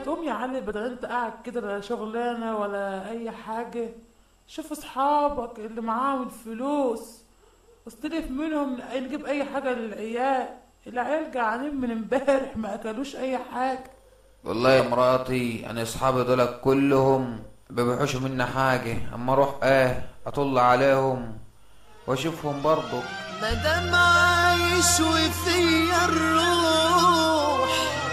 تقوم يا علي بدل انت قاعد كده لا شغلانة ولا اي حاجة شوف اصحابك اللي معاهم الفلوس واستلف منهم نجيب اي حاجة للعيال العيال جعانين من امبارح ما اكلوش اي حاجة والله يا مراتي انا اصحابي دول كلهم بيبيحوش منا حاجة اما اروح ايه اطل عليهم واشوفهم برضو مادام عايش وفيا الروح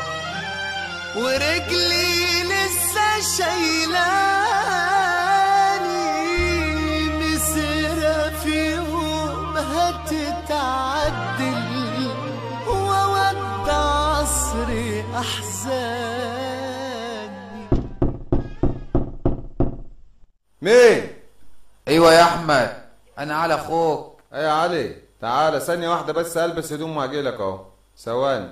ورجلي لسه شايلاني مسيرة في يوم هتتعدل وودع عصري أحزاني مين؟ ايوه يا احمد انا على اخوك ايه يا علي تعالى ثانية واحدة بس البس هدوم واجيلك اهو ثواني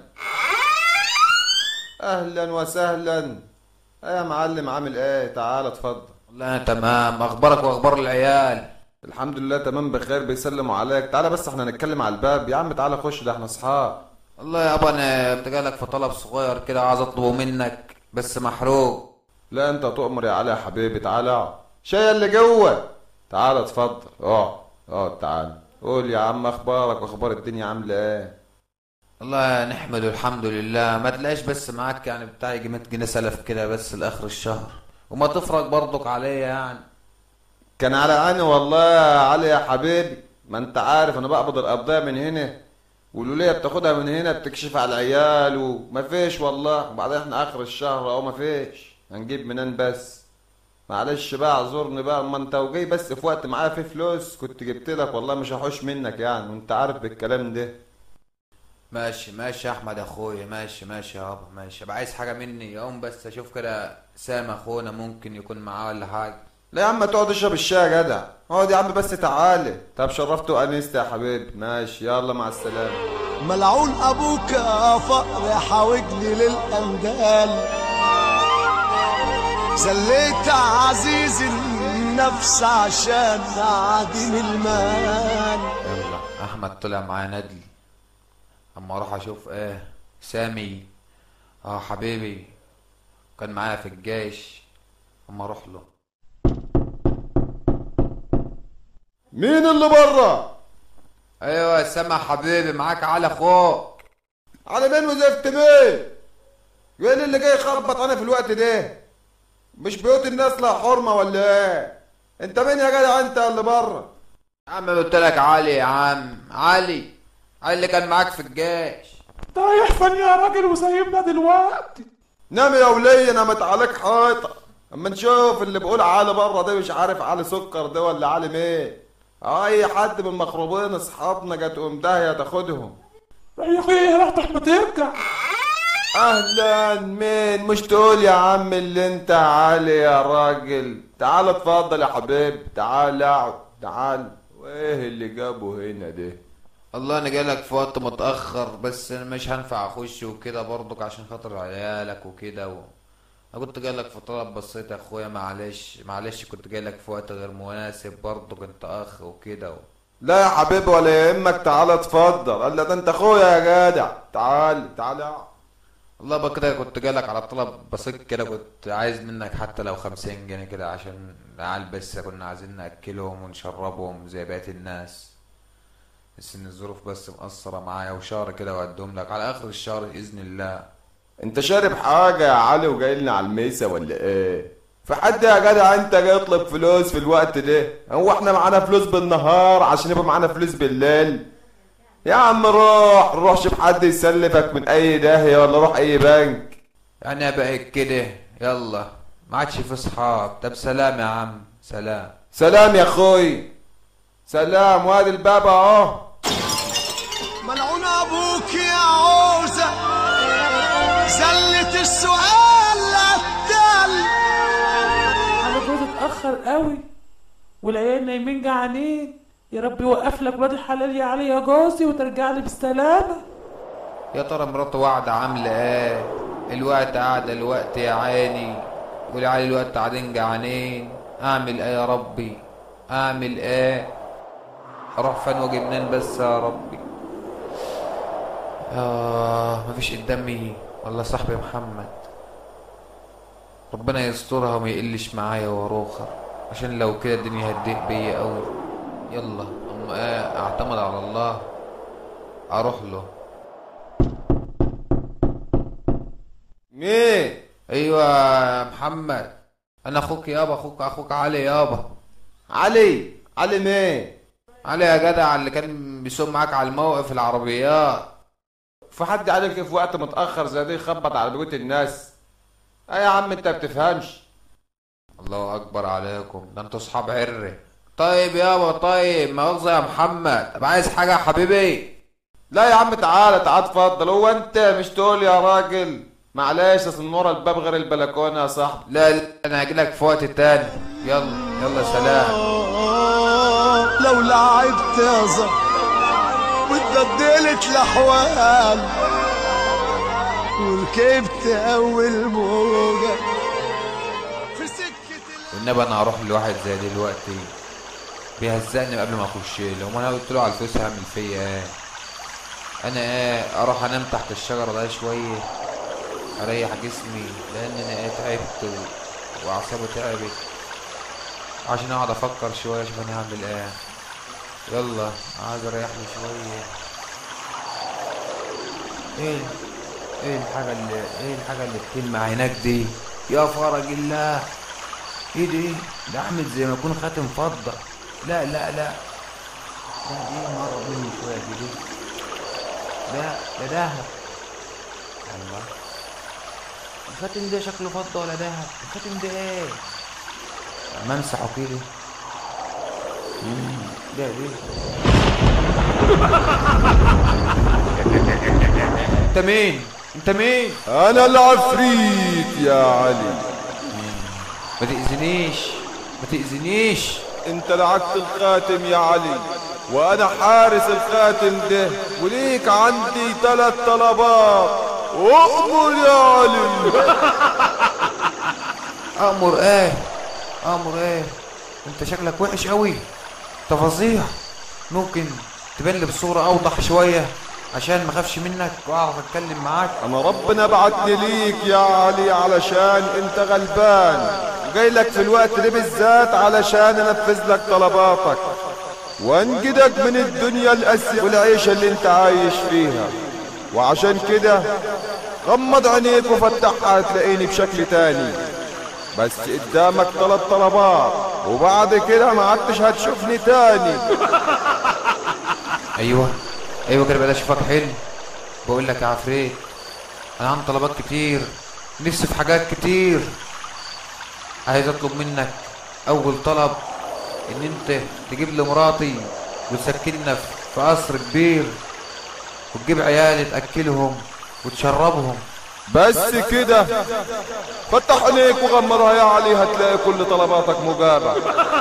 اهلا وسهلا ايه يا معلم عامل ايه تعالى اتفضل والله انا تمام اخبارك واخبار العيال الحمد لله تمام بخير بيسلموا عليك تعالى بس احنا نتكلم على الباب يا عم تعالى خش ده احنا اصحاب والله يابا انا بتجالك في طلب صغير كده عايز اطلبه منك بس محروق لا انت تؤمر يا علي يا حبيبي تعالى اقعد شاي اللي جوه تعالى اتفضل اقعد اقعد تعالى قول يا عم اخبارك واخبار الدنيا عامله ايه والله نحمد الحمد لله ما تلاقيش بس معاك يعني بتاع يجي 100 جنيه سلف كده بس لاخر الشهر وما تفرج برضك عليا يعني كان على عيني والله يا علي يا حبيبي ما انت عارف انا بقبض القبضيه من هنا والولية بتاخدها من هنا بتكشف على العيال وما فيش والله وبعدين احنا اخر الشهر اهو ما فيش هنجيب منين بس معلش بقى اعذرني بقى ما انت وجاي بس في وقت معايا فيه فلوس كنت جبت لك والله مش هحوش منك يعني وانت عارف بالكلام ده ماشي ماشي يا احمد اخويا ماشي ماشي يابا ماشي ابقى عايز حاجه مني اقوم بس اشوف كده سام اخونا ممكن يكون معاه ولا حاجه لا يا عم تقعد اشرب الشاي يا جدع اقعد يا عم بس تعالى طب شرفت وانست يا حبيبي ماشي يلا مع السلامه ملعون ابوك يا فقر حاوجني للاندال زليت عزيز النفس عشان عديم المال يلا احمد طلع معايا ندل اما اروح اشوف ايه سامي اه حبيبي كان معايا في الجيش اما اروح له مين اللي بره ايوه سامع حبيبي معاك على اخوك على مين وزفت مين مين اللي جاي يخبط انا في الوقت ده مش بيوت الناس لها حرمه ولا ايه انت مين يا جدع انت اللي بره يا عم قلت لك علي يا عم علي علي اللي كان معاك في الجيش رايح فين يا راجل وسايبنا دلوقتي نام يا ولي نامت عليك حيطه اما نشوف اللي بيقول علي بره ده مش عارف علي سكر ده ولا علي مين اي حد من مخروبين اصحابنا جت تقوم داهيه تاخدهم يا اخي ايه راحتك ما ترجع اهلا مين مش تقول يا عم اللي انت علي يا راجل تعال اتفضل يا حبيبي تعال اقعد تعال وايه اللي جابه هنا ده والله انا جايلك في وقت متاخر بس انا مش هنفع اخش وكده برضك عشان خاطر عيالك وكده و... انا كنت جايلك في طلب بسيط يا اخويا معلش معلش كنت جايلك في وقت غير مناسب برضك انت اخ وكده و... لا يا حبيبي ولا يهمك تعال اتفضل قال ده انت اخويا يا جدع تعال تعال اقعد والله بقى كده كنت جايلك على طلب بسيط كده كنت عايز منك حتى لو خمسين جنيه كده عشان العيال بس كنا عايزين ناكلهم ونشربهم زي بقية الناس بس ان الظروف بس مقصرة معايا وشهر كده وادهم لك على اخر الشهر باذن الله انت شارب حاجه يا علي وجاي لنا على الميسه ولا ايه في حد يا جدع انت جاي يطلب فلوس في الوقت ده هو احنا معانا فلوس بالنهار عشان يبقى معانا فلوس بالليل يا عم روح روح شوف حد يسلفك من اي داهيه ولا روح اي بنك يعني بقى كده يلا ما عادش في صحاب طب سلام يا عم سلام سلام يا اخوي سلام وادي الباب اهو ملعون ابوك يا عوزة زلة السؤال التل على جوز اتاخر قوي والعيال نايمين جعانين يا رب يوقف لك ولاد الحلال يا علي يا جوزي وترجع لي بالسلامه يا ترى مراته واعدة عاملة ايه الوقت قاعدة الوقت يا عيني والعيال الوقت قاعدين جعانين اعمل ايه يا ربي اعمل ايه اروح فين واجي منين بس يا ربي اه مفيش قدامي والله صاحبي محمد ربنا يسترها وما يقلش معايا واروخر عشان لو كده الدنيا هتضيق بيا قوي يلا أم آه اعتمد على الله اروح له مين ايوه يا محمد انا اخوك يابا اخوك اخوك علي يابا علي علي مين علي يا جدع اللي كان بيسوق معاك على الموقف العربيات في حد عليك في وقت متاخر زي ده يخبط على بيوت الناس ايه يا عم انت بتفهمش الله اكبر عليكم ده انتوا اصحاب عرة طيب يابا طيب مؤاخذة يا محمد طب عايز حاجة يا حبيبي لا يا عم تعالى تعال اتفضل هو انت مش تقول يا راجل معلش اصل من ورا الباب غير البلكونه يا صاحبي لا لا انا هجيلك في وقت تاني يلا يلا سلام آه، لو لعبت يا زهر واتبدلت الاحوال وركبت اول موجه في سكه ال- والنبي انا هروح لواحد زي دلوقتي بيهزقني قبل ما اخش له وانا قلت له على الفلوس هعمل فيا ايه انا ايه اروح انام تحت الشجره ده شويه اريح جسمي لان انا ايه تعبت و- واعصابي تعبت عشان اقعد افكر شويه اشوف انا هعمل ايه يلا عايز اريح لي شويه ايه ايه الحاجه اللي ايه الحاجه اللي بتلمع هناك دي يا فرج الله ايه دي ده عامل زي ما يكون خاتم فضه لا لا لا ده دي مره مني شويه دي دي ده ده دهب الله الخاتم ده شكله فضه ولا دهب الخاتم ده ايه ما امسحه كده مم، ده دي انت مين انت مين انا العفريت يا علي ما تاذينيش ما تاذينيش انت لعقت الخاتم يا علي وانا حارس الخاتم ده وليك عندي ثلاث طلبات اؤمر يا علي امر ايه امر ايه انت شكلك وحش قوي انت فظيع ممكن تبان لي بصوره اوضح شويه عشان ما اخافش منك واعرف اتكلم معاك انا ربنا بعتني ليك يا علي علشان انت غلبان وجاي لك في الوقت ده بالذات علشان انفذ لك طلباتك وانجدك من الدنيا القاسية والعيشة اللي انت عايش فيها وعشان كده غمض عينيك وفتحها هتلاقيني بشكل تاني بس قدامك ثلاث طلبات وبعد كده ما عدتش هتشوفني تاني ايوه ايوه كده بقى اشوفك حلو بقول لك يا عفريت انا عندي طلبات كتير نفسي في حاجات كتير عايز اطلب منك اول طلب ان انت تجيب لي مراتي وتسكننا في- في قصر كبير وتجيب عيالي تاكلهم وتشربهم بس كده فتح عينيك وغمضها يا علي هتلاقي كل طلباتك مجابة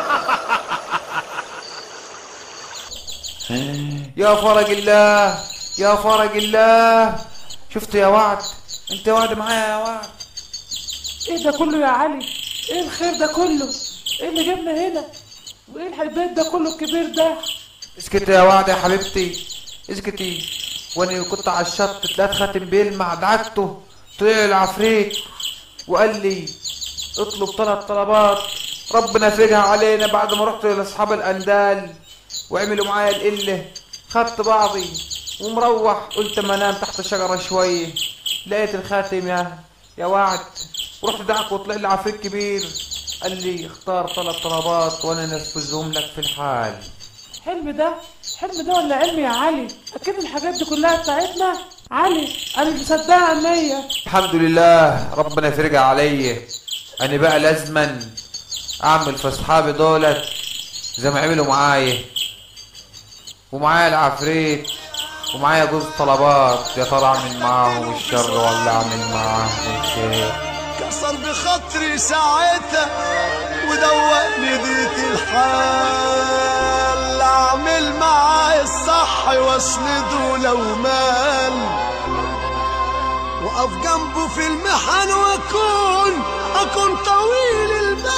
يا فرج الله يا فرج الله شفت يا وعد انت وعد معايا يا وعد ايه ده كله يا علي ايه الخير ده كله ايه اللي جبنا هنا وايه البيت ده كله الكبير ده اسكتي يا وعد يا حبيبتي اسكتي وانا كنت على الشط تلاقيت خاتم بيلمع دعكته طلع العفريت وقال لي اطلب ثلاث طلبات ربنا فرجها علينا بعد ما رحت لاصحاب الاندال وعملوا معايا القله خدت بعضي ومروح قلت ما انام تحت الشجره شويه لقيت الخاتم يا يا وعد ورحت دعك وطلع لي عفريت كبير قال لي اختار ثلاث طلبات وانا انفذهم لك في الحال حلم ده حلم ده ولا علم يا علي اكيد الحاجات دي كلها بتاعتنا علي انا مش مصدقها مية الحمد لله ربنا يفرج عليا انا بقى لازما اعمل في اصحابي دولت زي ما عملوا معايا ومعايا العفريت ومعايا جوز طلبات يا ترى اعمل معاهم الشر ولا اعمل معاهم الخير كسر بخاطري ساعتها ودوقني ديت الحال اعمل معاه الصح واسنده لو مال واقف جنبه في المحن واكون اكون طويل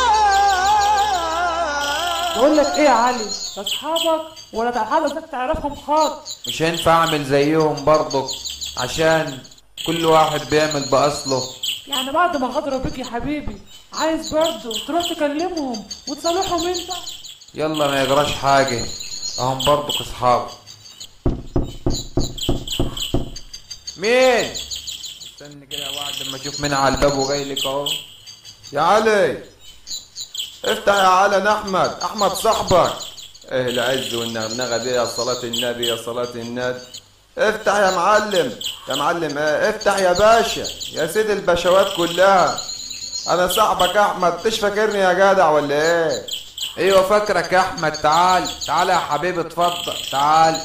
البال بقول لك ايه يا علي لا اصحابك ولا تعرفك تعرفهم خالص مش هينفع اعمل زيهم برضك عشان كل واحد بيعمل باصله يعني بعد ما غدروا بيك يا حبيبي عايز برضه تروح تكلمهم وتصالحهم انت يلا ما يجراش حاجة اهم برضك اصحاب مين استنى كده بعد ما اشوف مين على الباب وجاي لك اهو يا علي افتح يا علي انا احمد احمد صاحبك ايه العز والنغنغه دي يا صلاه النبي يا صلاه النبي افتح يا معلم يا معلم ايه افتح يا باشا يا سيد البشوات كلها انا صاحبك احمد مش فاكرني يا جدع ولا ايه ايوه فاكرك يا احمد تعال تعال يا حبيبي اتفضل تعال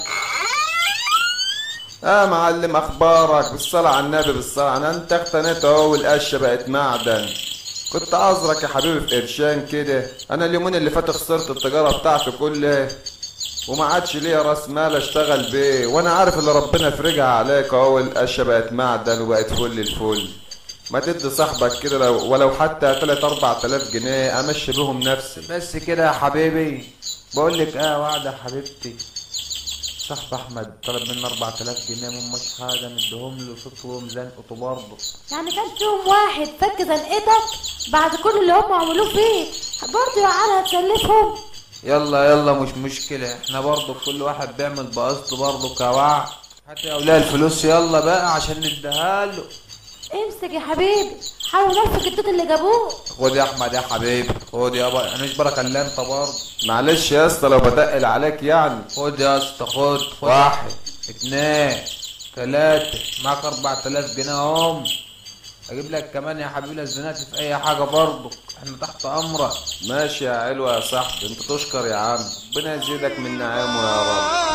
اه معلم اخبارك بالصلاة على النبي بالصلاة على انت اقتنيت اهو والقشة بقت معدن كنت عذرك يا حبيبي في قرشان كده انا اليومين اللي فاتوا خسرت التجارة بتاعتي كلها وما عادش ليا راس مال اشتغل بيه وانا عارف اللي ربنا يفرجها عليك اهو والقشة بقت معدن وبقت فل الفل ما تدي صاحبك كده لو ولو حتى 3 4000 جنيه امشي بيهم نفسي بس كده يا حبيبي بقول لك اه وعدة حبيبتي صاحب احمد طلب مني 4000 جنيه من مش حاجه نديهم له صوتهم زنقته برضه يعني كان فيهم واحد فك زنقتك بعد كل اللي هم عملوه فيك برضه يا علي هتسلفهم يلا يلا مش مشكلة احنا برضه كل واحد بيعمل بقصد برضه كوعد هات يا اولاد الفلوس يلا بقى عشان نديها له امسك يا حبيبي حاول نفك التوت اللي جابوه خد يا احمد يا حبيبي خد يابا انا مش بركه الا انت برضه معلش يا اسطى لو بتقل عليك يعني خد يا اسطى خد خد واحد اتنين تلاتة معاك اربع تلاف جنيه اهم اجيب لك كمان يا حبيبي الزناتي في اي حاجة برضه احنا تحت امرك ماشي يا علوة يا صاحبي انت تشكر يا عم ربنا يزيدك من نعمه يا رب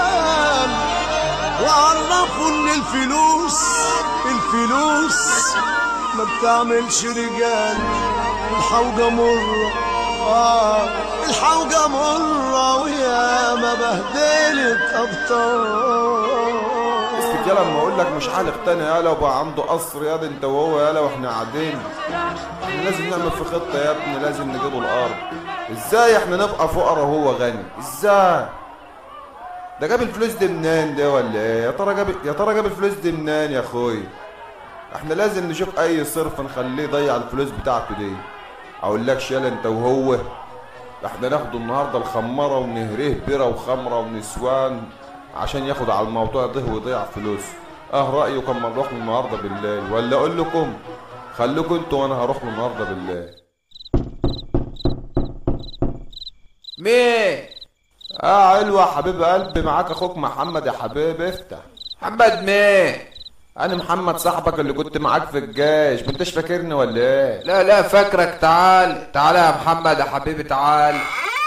وعرفوا ان الفلوس الفلوس ما بتعملش رجال الحوجة مرة آه الحوجة مرة ويا ما بهدلت أبطال استك يالا لما اقول لك مش حالق تاني يالا وبقى عنده قصر يا ده انت وهو يالا واحنا قاعدين احنا لازم نعمل في خطة يا ابني لازم نجيبه الارض ازاي احنا نبقى فقراء وهو غني ازاي ده جاب الفلوس دي منين ده ولا ايه يا ترى جاب يا ترى جاب الفلوس دي منين يا اخوي احنا لازم نشوف اي صرف نخليه يضيع الفلوس بتاعته دي اقول لكش يالا انت وهو احنا ناخده النهارده الخمره ونهريه بيره وخمره ونسوان عشان ياخد على الموضوع ده ويضيع فلوس اه رايكم اما نروح له النهارده بالليل ولا اقول لكم خليكم انتوا وانا هروح له النهارده بالليل مين اه علوة يا حبيب قلبي معاك اخوك محمد يا حبيب افتح محمد مين انا محمد صاحبك اللي كنت معاك في الجيش ما انتش فاكرني ولا ايه لا لا فاكرك تعال تعال يا محمد يا حبيبي تعال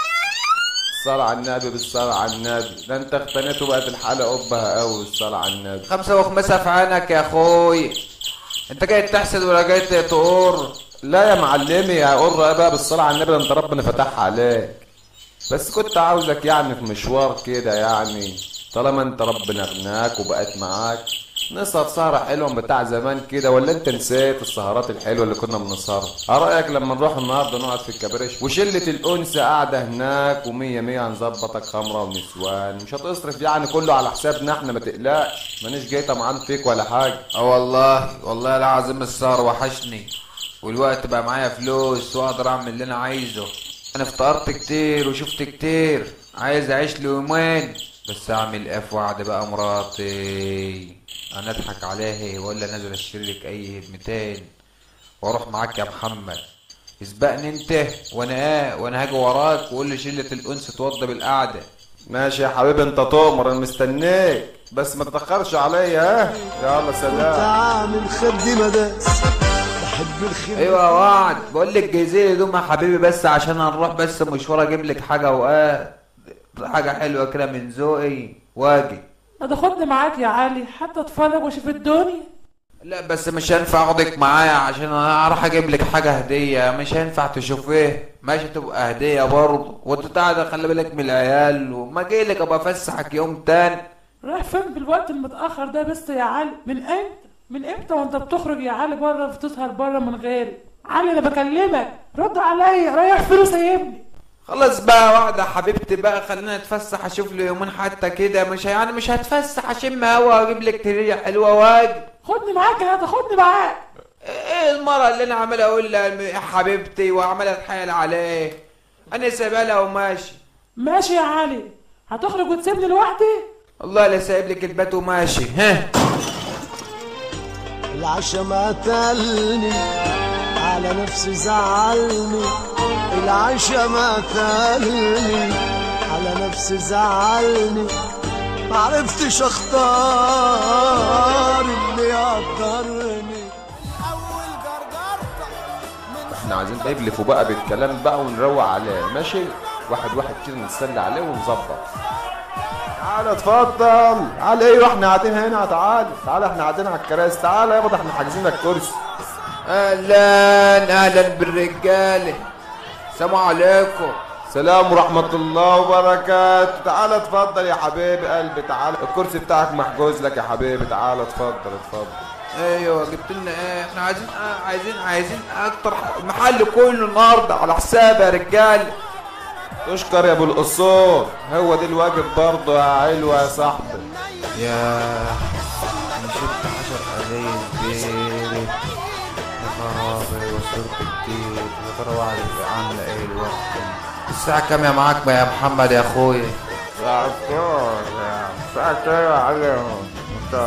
الصلاة على النبي بالصلاة على النبي ده انت اقتنيته بقت الحالة قبها قوي الصلاة على النبي خمسة وخمسة في عينك يا اخوي انت جاي تحسد ولا جاي تقور لا يا معلمي يا قرة بقى بالصلاة على النبي ده انت ربنا فتحها عليك بس كنت عاوزك يعني في مشوار كده يعني طالما انت ربنا غناك وبقت معاك نسهر سهرة حلوة بتاع زمان كده ولا انت نسيت السهرات الحلوة اللي كنا بنسهرها ايه رأيك لما نروح النهاردة نقعد في الكبريش وشلة الأنس قاعدة هناك ومية مية هنظبطك خمرة ونسوان مش هتصرف يعني كله على حسابنا احنا ما تقلقش مانيش جاي طمعان فيك ولا حاجة اه والله والله العظيم السهر وحشني والوقت بقى معايا فلوس واقدر اعمل اللي انا عايزه انا افتقرت كتير وشفت كتير عايز اعيش لي يومين بس اعمل ايه في وعد بقى مراتي انا اضحك عليها ولا نازل اشتري لك اي هدمتين واروح معاك يا محمد اسبقني انت وانا ايه وانا هاجي وراك وقول لي شله الانس توضى بالقعده ماشي يا حبيبي انت تؤمر انا مستنيك بس ما تتأخرش عليا ها يلا سلام تعامل خدي مداس بحب الخير ايوه يا وعد بقول لك جايزين هدوم يا حبيبي بس عشان هنروح بس مشوار اجيب لك حاجه واه حاجه حلوه كده من ذوقي واجي ما تاخدني معاك يا علي حتى اتفرج واشوف الدنيا لا بس مش هينفع اخدك معايا عشان انا هروح اجيب لك حاجه هديه مش هينفع تشوفيه ماشي تبقى هديه برضه وانت قاعد خلي بالك من العيال وما جاي لك ابقى افسحك يوم تاني رايح فين بالوقت المتأخر ده بس يا علي من امتى من امتى وانت بتخرج يا علي بره بتسهر بره من غيري علي انا بكلمك رد عليا رايح فين وسايبني خلاص بقى واحدة حبيبتي بقى خلينا نتفسح اشوف لي يومين حتى كده مش يعني مش هتفسح اشم هوا واجيب لك ترية حلوة واجي خدني معاك يا هذا خدني معاك ايه المرة اللي انا عمال اقول لها يا حبيبتي وعمال اتحايل عليه انا سايبها لها وماشي ماشي يا علي هتخرج وتسيبني لوحدي والله لا سايب لك البيت وماشي ها العشا ما تلني على نفسي زعلني العشا ما تلني على نفسي زعلني معرفتش اختار اللي يقدرني اول جرجرت احنا عايزين نقلفوا بقى بالكلام بقى ونروق عليه ماشي واحد واحد كده نتسلى عليه ونظبط تعالى اتفضل تعالى ايوه احنا قاعدين هنا تعالى تعالى احنا قاعدين على الكراسي تعالى يابا ده احنا حاجزين لك كرسي اهلا اهلا بالرجاله السلام عليكم سلام ورحمة الله وبركاته تعالى اتفضل يا حبيبي قلبي تعالى الكرسي بتاعك محجوز لك يا حبيبي تعالى اتفضل اتفضل ايوه جبت لنا ايه احنا عايزين آه عايزين عايزين اكتر المحل كله النهارده على حساب يا رجاله تشكر يا ابو القصور هو دي الواجب برضه يا علوة يا صاحبي يا انا شفت عشر ازايز بيري يا خرابي وصرت كتير يا ترى واحد عامله ايه الوقت الساعة كام يا معاك يا محمد يا اخويا ساعة ساعة يا علي انت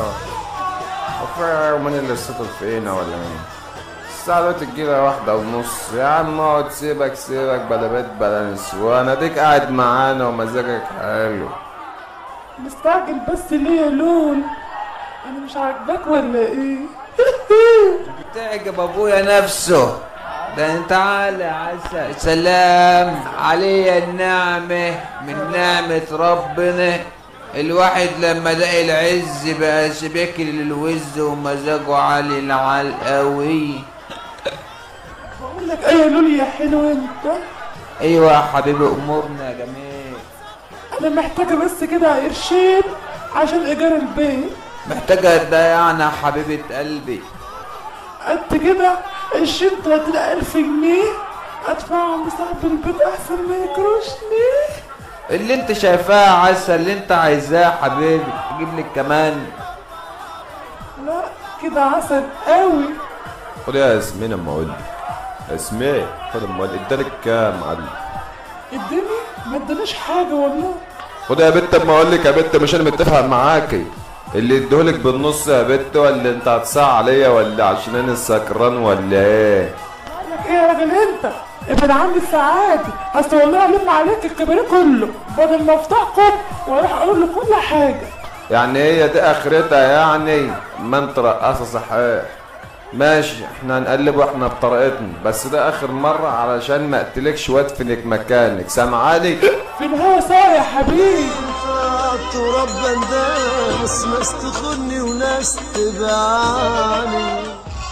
وفي يومين اللي الصوت فينا ولا مين الساعة دلوقتي تجيلها واحدة ونص يا عم اقعد سيبك سيبك بلا بيت بلا نسوان اديك قاعد معانا ومزاجك حلو مستعجل بس ليه يا لول انا مش عاجباك ولا ايه تعجب ابويا نفسه ده انت تعالى عسى سلام علي النعمة من نعمة ربنا الواحد لما لقى العز بقى بياكل الوز ومزاجه عالي العلقاوي بقول لك ايه يا لول يا حلو انت ايوه يا حبيبي امورنا يا جميل انا محتاجه بس كده قرشين عشان ايجار البيت محتاجة ده يعني يا حبيبة قلبي قد كده عشرين تلاتين ألف جنيه أدفعهم لصاحب البيت أحسن ما يكروشني اللي انت شايفاه عسى اللي انت عايزاه يا حبيبي اجيب لك كمان لا كده عسل قوي خد يا ياسمين اما اقول لك ياسمين خد اما اقول لك ادالك كام علي اديني ما ادانيش حاجة والله خد يا بت اما اقول لك يا بت مش انا متفق معاكي اللي اديهولك بالنص يا بت ولا انت هتصاع عليا ولا عشان انا سكران ولا ايه بقول لك ايه يا راجل انت ابعد عني السعادة اصل والله الم عليك الكباريه كله بدل ما افتحكم واروح اقول له كل حاجة يعني هي دي اخرتها يعني ما انت رقاصه صحيح ماشي احنا هنقلب واحنا بطريقتنا بس ده اخر مرة علشان ما اقتلكش وادفنك مكانك سامعاني في الهوا سوا يا حبيبي فات ورب ناس ناس تخوني وناس تبعني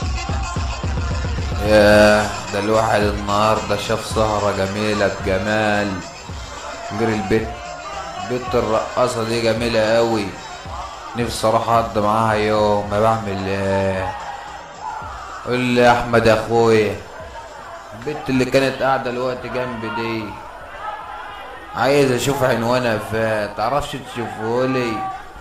ياه ده الواحد النهارده شاف سهرة جميلة بجمال غير البت بنت الرقاصة دي جميلة قوي نفسي اروح اقضي معاها يوم ما بعمل ايه قول لي يا احمد يا اخويا البنت اللي كانت قاعدة الوقت جنبي دي عايز اشوف عنوانها فين تعرفش تشوفهولي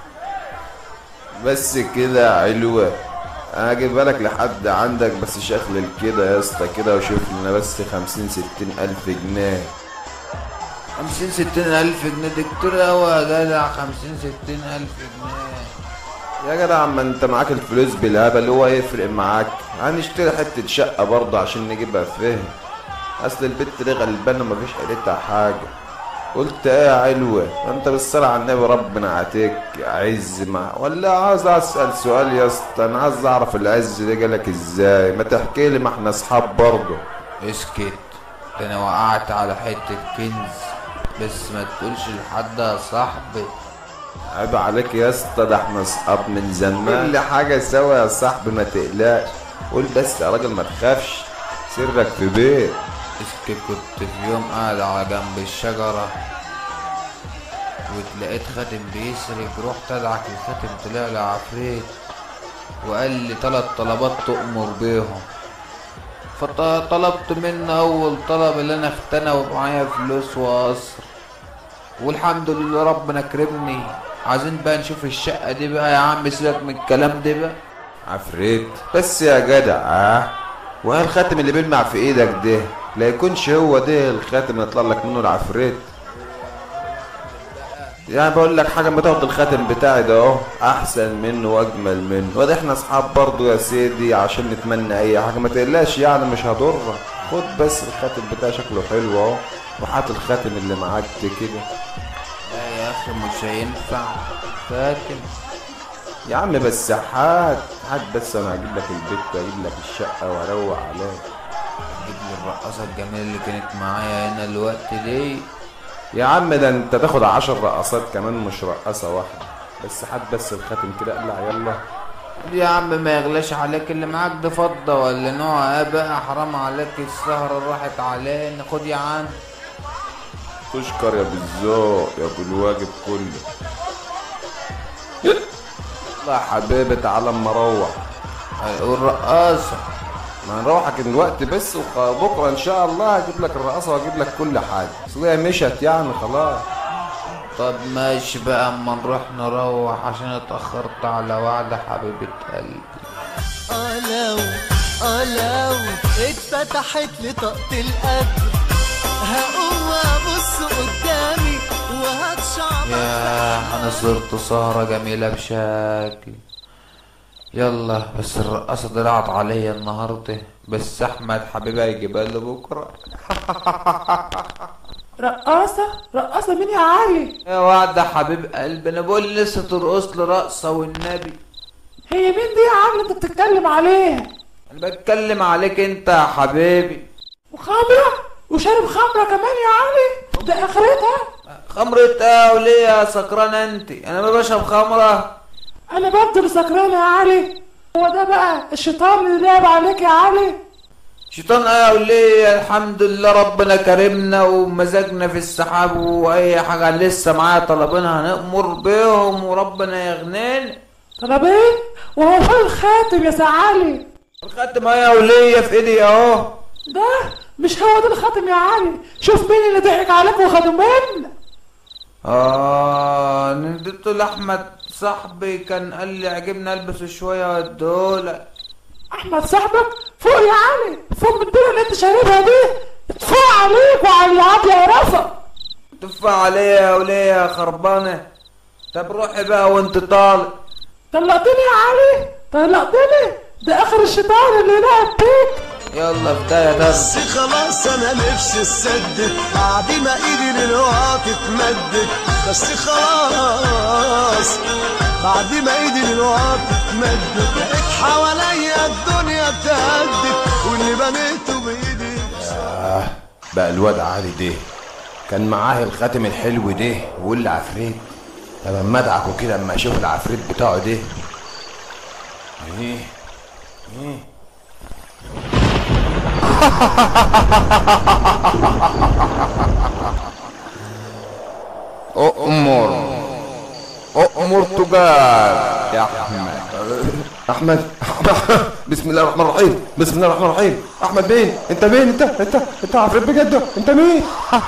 بس كده علوة انا هجيبها لك لحد عندك بس شكل كده يا اسطى كده وشوف لنا بس خمسين ستين الف جنيه خمسين ستين ألف جنيه دي كتير أوي يا جدع خمسين ستين ألف جنيه يا جدع اما انت معاك الفلوس بالهبل هو يفرق معاك هنشتري حتة شقة برضه عشان نجيبها فهم اصل البت دي غلبانة مفيش حيلتها حاجة قلت ايه يا علوة انت بالصلاة على النبي ربنا عاتيك عز ما ولا عايز اسأل سؤال يا اسطى انا عايز اعرف العز ده جالك ازاي ما تحكي لي ما احنا اصحاب برضه اسكت ده أنا وقعت على حتة كنز بس ما تقولش لحد يا صاحبي عيب عليك يا اسطى ده احنا اصحاب من زمان كل حاجة سوا يا صاحبي ما تقلقش قول بس يا راجل ما تخافش سرك في بيت اسكت كنت في يوم قاعد على جنب الشجرة واتلقيت خاتم بيسرق رحت ادعك الخاتم طلع لي عفريت وقال لي تلات طلبات تؤمر بيهم فطلبت منه اول طلب اللي انا اختنى ومعايا فلوس وقصر والحمد لله ربنا كرمني عايزين بقى نشوف الشقة دي بقى يا عم سيبك من الكلام ده بقى عفريت بس يا جدع اه وايه الخاتم اللي بيلمع في ايدك ده لا يكونش هو ده الخاتم اللي يطلع لك منه العفريت يعني بقول لك حاجه ما تاخد الخاتم بتاعي ده اهو احسن منه واجمل منه وده احنا اصحاب برضو يا سيدي عشان نتمنى اي حاجه ما تقلقش يعني مش هضرك خد بس الخاتم بتاعي شكله حلو اهو وهات الخاتم اللي معاك ده كده لا يا اخي مش هينفع خاتم يا عم بس هات هات بس انا هجيب لك البيت واجيب لك الشقه واروق عليك جيب لي الرقاصة الجميلة اللي كانت معايا هنا الوقت دي يا عم ده انت تاخد عشر رقصات كمان مش رقصه واحده بس هات بس الخاتم كده قلع يلا يا عم ما يغلاش عليك اللي معاك ده فضة ولا نوع ايه بقى حرام عليك السهرة راحت علينا خد يا عم تشكر يا بالذوق يا ابو الواجب كله يلا يا حبيبي تعالى اما اروح والرقاصة ما نروحك دلوقتي بس وبكره ان شاء الله هجيب لك الرقصه واجيب لك كل حاجه اصل هي مشت يعني خلاص طب ماشي بقى اما نروح نروح عشان اتأخرت على وعد حبيبة قلبي اه لو اه لو اتفتحت لي طاقة القدر هقوم وابص قدامي وهتشعب يا انا صرت سهرة جميلة بشكل يلا بس الرقاصة طلعت عليا النهاردة بس احمد حبيبي هيجيبها لي بكرة رقاصة رقاصة مين يا علي يا وعد حبيب قلبي انا بقول لسه ترقص لي رقصة والنبي هي مين دي يا علي انت بتتكلم عليها انا بتكلم عليك انت يا حبيبي وخمرة وشارب خمرة كمان يا علي ده اخرتها خمرة ايه وليه يا سكران انت انا ما بشرب خمرة انا بفضل سكرانة يا علي هو ده بقى الشيطان اللي لعب عليك يا علي شيطان ايه وليه الحمد لله ربنا كرمنا ومزاجنا في السحاب واي حاجة لسه معايا طلبنا هنأمر بيهم وربنا يغنينا طلب ايه وهو فين الخاتم يا سعالي الخاتم ايه وليه في ايدي اهو ده مش هو ده الخاتم يا علي شوف مين اللي ضحك عليك وخده منك اه نديته لاحمد صاحبي كان قال لي عجبني البس شويه واديهولك احمد صاحبك فوق يا علي فوق من الدنيا اللي انت شاربها دي اتفوق عليك وعلى العاب يا رفا تدفع عليا يا وليه يا خربانه طب روحي بقى وانت طالع طلقتني يا علي طلقتني ده اخر الشيطان اللي لعب بيك يلا بدايه ده بس خلاص انا نفسي اتسدد بعد ما ايدي للوقت اتمدد بس خلاص بعد ما ايدي للوقت اتمدد لقيت حواليا الدنيا تهدد واللي بنيته بايدي بقى الواد علي ده كان معاه الخاتم الحلو ده ويقول لي عفريت طب اما ادعكوا كده اما اشوف العفريت بتاعه ده ايه ايه أؤمر أؤمر تجار يا أحمد احمد بسم الله الرحمن الرحيم بسم الله الرحمن الرحيم احمد مين انت مين انت انت انت عفريت بجد انت مين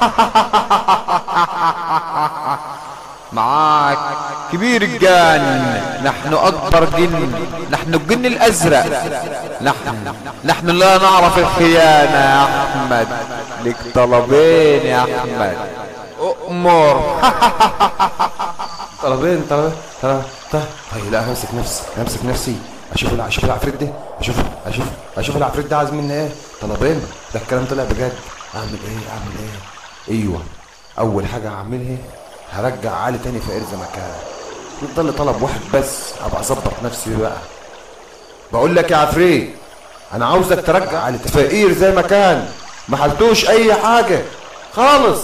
معاك كبير الجن نحن أكبر جن نحن الجن الأزرق نحن نحن لا نعرف الخيانة يا أحمد لك طلبين يا أحمد أؤمر طلبين طلبين طلب طيب طيب لا امسك نفسي امسك نفسي اشوف الع- اشوف العفريت ده اشوف اشوف اشوف العفريت ده عايز مني ايه طلبين ده الكلام طلع بجد اعمل ايه اعمل ايه ايوه اول حاجه هعملها هرجع علي تاني فقير زي ما كان يفضل لي طلب واحد بس ابقى اظبط نفسي بقى بقول لك يا عفريت انا عاوزك ترجع علي فقير زي ما كان ما حلتوش اي حاجه خالص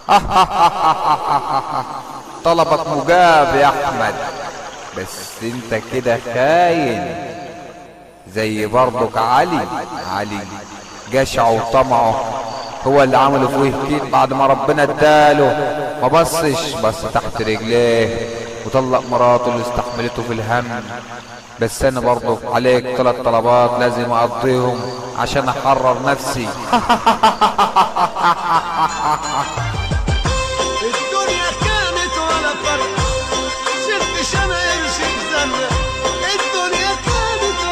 طلبك مجاب يا احمد بس انت كده خاين زي برضك علي علي جشعه وطمعه هو اللي عمله فيه كده بعد ما ربنا اداله ما بصش بص تحت رجليه وطلق مراته اللي استحملته في الهم بس انا برضه عليك ثلاث طلبات لازم اقضيهم عشان احرر نفسي الدنيا كانت ولا فرق شفت شمايل شيخ زنة الدنيا كانت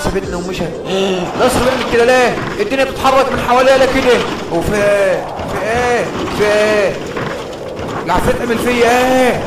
سابتنا ومشى نصر منك كده ليه الدنيا بتتحرك من حوالينا كده وفي ايه في ايه في ايه العفريت عمل فيا ايه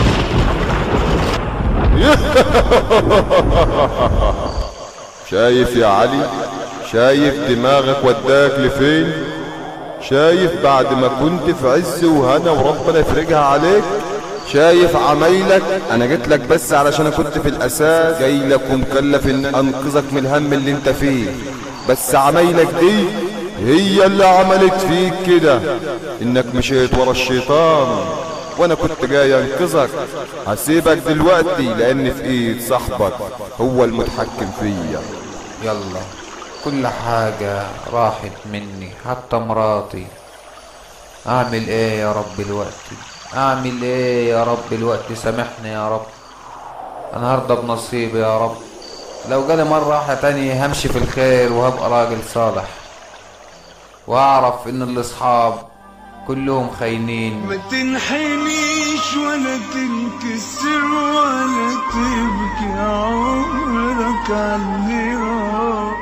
شايف يا علي شايف دماغك وداك لفين شايف بعد ما كنت في عز وهنا وربنا يفرجها عليك شايف عمايلك انا جيت لك بس علشان أنا كنت في الاساس جاي لك ومكلف ان انقذك من الهم اللي انت فيه بس عمايلك دي هي اللي عملت فيك كده انك مشيت ورا الشيطان وانا كنت جاي انقذك هسيبك دلوقتي لان في ايد صاحبك هو المتحكم فيا يلا كل حاجة راحت مني حتى مراتي اعمل ايه يا رب دلوقتي اعمل ايه يا رب دلوقتي سامحني يا رب انا هرضى بنصيبي يا رب لو جالي مرة واحدة تانية همشي في الخير وهبقى راجل صالح واعرف ان الاصحاب كلهم خاينين ما تنحنيش ولا تنكسر ولا تبكي عمرك عني راح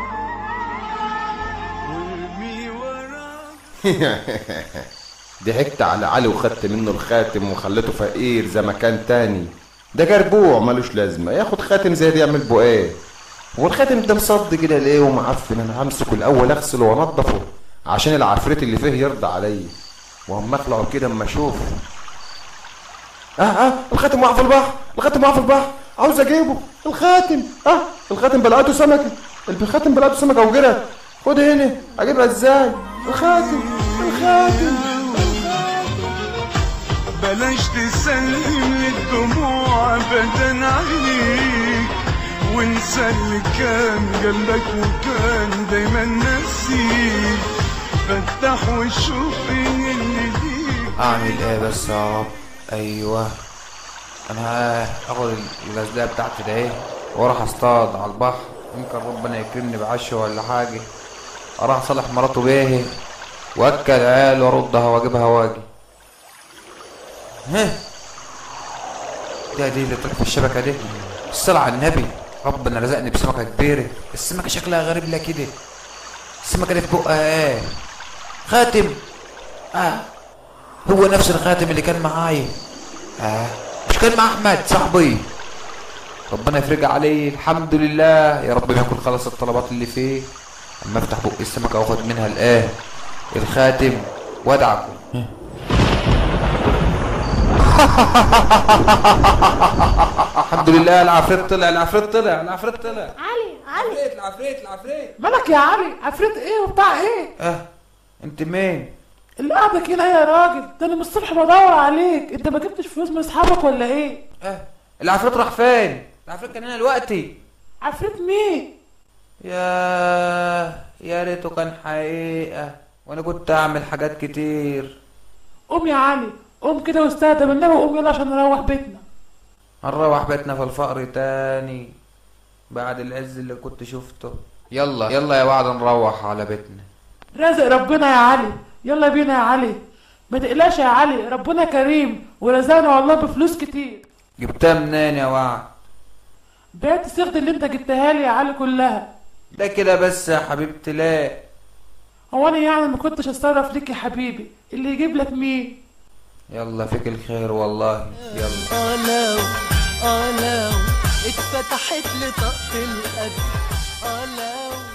وارمي وراك ضحكت على علي وخدت منه الخاتم وخليته فقير زي ما كان تاني ده جربوع ملوش لازمة ياخد خاتم زي ده يعمل بو ايه هو الخاتم ده مصد كده ليه ومعفن انا همسكه الاول اغسله وانضفه عشان العفريت اللي فيه يرضى عليا واما اخلعه كده اما اشوف اه اه الخاتم وقع في البحر الخاتم وقع في البحر عاوز اجيبه الخاتم اه الخاتم بلعته سمكه الخاتم بلعته سمكه وجرت خد هنا اجيبها ازاي الخاتم الخاتم بلاش تسلم للدموع ابدا عليك وانسى اللي كان جنبك وكان دايما نسيك فتح وشوف ان اللي ليك اعمل ايه بس يا رب ايوه انا اخد الغزلة بتاعتي ده ايه واروح اصطاد على البحر يمكن ربنا يكرمني بعشا ولا حاجة اروح اصلح مراته بيه واكل عيال واردها واجيبها واجي ها ده دي اللي طلع في الشبكة دي الصلاة على النبي ربنا رزقني بسمكة كبيرة السمكة شكلها غريب لا كده السمكة دي في بقها ايه خاتم اه هو نفس الخاتم اللي كان معايا اه مش كان مع احمد صاحبي ربنا يفرج عليه الحمد لله يا رب ما يكون خلص الطلبات اللي فيه اما افتح بق السمكه واخد منها الايه الخاتم وادعكم الحمد لله العفريت طلع العفريت طلع العفريت طلع علي علي العفريت العفريت مالك يا علي عفريت ايه وبتاع ايه اه انت مين اللي قاعدك هنا يا راجل ده انا من الصبح بدور عليك انت ما جبتش فلوس من اصحابك ولا ايه اه العفريت راح فين العفريت كان هنا دلوقتي عفريت مين يا يا ريته كان حقيقة وانا كنت اعمل حاجات كتير قوم يا علي قوم كده واستهدى بالله وقوم يلا عشان نروح بيتنا هنروح بيتنا في الفقر تاني بعد العز اللي كنت شفته يلا يلا يا بعد نروح على بيتنا رازق ربنا يا علي يلا بينا يا علي ما تقلقش يا علي ربنا كريم ورزقنا والله بفلوس كتير جبتها منين يا وعد بعت الصيغة اللي انت جبتها لي يا علي كلها ده كده بس يا حبيبتي لا هو انا يعني ما كنتش اتصرف ليك يا حبيبي اللي يجيب لك مين يلا فيك الخير والله يلا اه لو اه لو اتفتحت لي طاقة القد اه لو